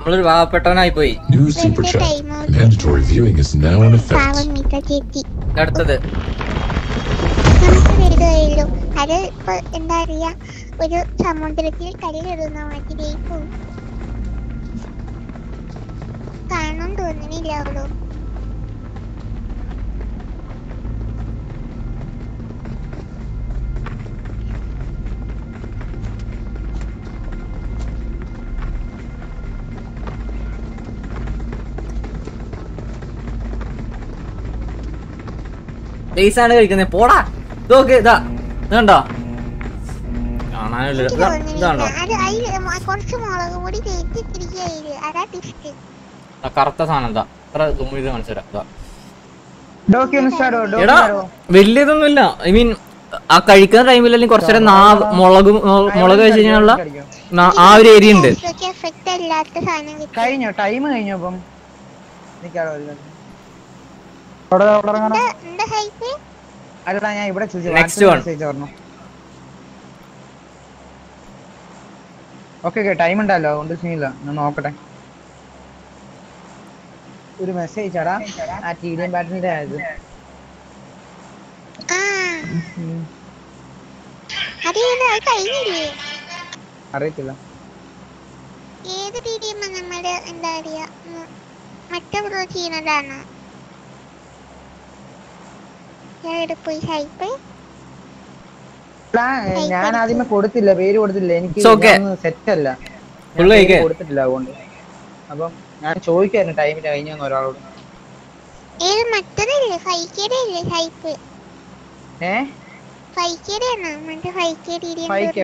നമ്മളൊരു പാവപ്പെട്ടവനായി പോയി New super വെറുതെ chat. Time Mandatory viewing is now in effect. പാവം മിക്ക ചേച്ചി അടുത്തത് നമുക്ക് വരികയുള്ളൂ അത് ഇപ്പൊ എന്താ പറയാ ഒരു സമുദ്രത്തിൽ കല്ലിടുന്ന മാതിരി പോവും കാണാൻ തോന്നുന്നില്ല അവളോ ബേസ് ആണ് കഴിക്കുന്നത് പോടാ ഇതൊക്കെ ഇതാ ഇത് കണ്ടോ കാണാനില്ല എനിക്ക് ഇതാ തോന്നുന്നില്ല ഇതാണോ അത് അതില് മ- കുറച്ച് മുളക് പൊടി തേച്ചിട്ടിരിക്കുകയായിരുന്നു അതാ ടിസ്റ്റ് ആ കറുത്ത സാധനം എന്താ അത്ര zoom ചെയ്ത് മനസ്സിലാ ഇതാ. ഡോക്കി ഒന്ന് സ്റ്റാർട്ട് ഡോക്കി എടാ വലിയതൊന്നുമില്ല ഐ മീൻ ആ കഴിക്കുന്ന ടൈമിൽ അല്ലെങ്കിൽ കുറച്ചേരം നാ മുളക് മു- മുളക് കഴിച്ച് കഴിഞ്ഞാലുള്ള നാ- ആ ഒരു ഏരിയ ഉണ്ട് എഫക്റ്റ് അല്ലാത്ത സാധനം കിട്ടും കഴിഞ്ഞോ ടൈം കഴിഞ്ഞോ അപ്പം നിക്കാടോ അവിടെ അവിടെ ഇറങ്ങണം എന്താ എന്താ ഹൈപ്പ് അല്ലടാ ഞാൻ ഇവിടെ Next one. പറഞ്ഞു ഓക്കെ ഓക്കെ ടൈം ഉണ്ടല്ലോ അതുകൊണ്ട് സീനില്ല ഞാൻ നോക്കട്ടെ ഒരു മെസ്സേജ് ആടാ ആ ടി ഡി എം ബാറ്റിന്റെ ആയത് ആ അതേത് അത് കഴിഞ്ഞില്ലേ അറിയത്തില്ല ഏത് രീതിയും നമ്മള് എന്താ പറയാ ഉം, മറ്റേ ബ്രോ ചെയ്യുന്നതാണോ ഞാൻ ഇവിടെ പോയി ഹൈപ്പ് എടാ, ഞാൻ ആദ്യമേ കൊടുത്തില്ല പേര് കൊടുത്തില്ല എനിക്ക് It's okay. സെറ്റ് അല്ല ഞാൻ Full പേര് കഴിക്ക്. കൊടുത്തിട്ടില്ല അതുകൊണ്ട് അപ്പം ഞാൻ ചോദിക്കായിരുന്നു ടൈമിന് കഴിഞ്ഞെന്ന് ഒരാളോട് ഏത് മറ്റതല്ലേ ഫൈക്കേടെ അല്ലേ ഹൈപ്പ് ഏഹ് ഫൈക്കേടെ ആണോ മറ്റേ ഫൈക്കേ രീതി ഫൈവ്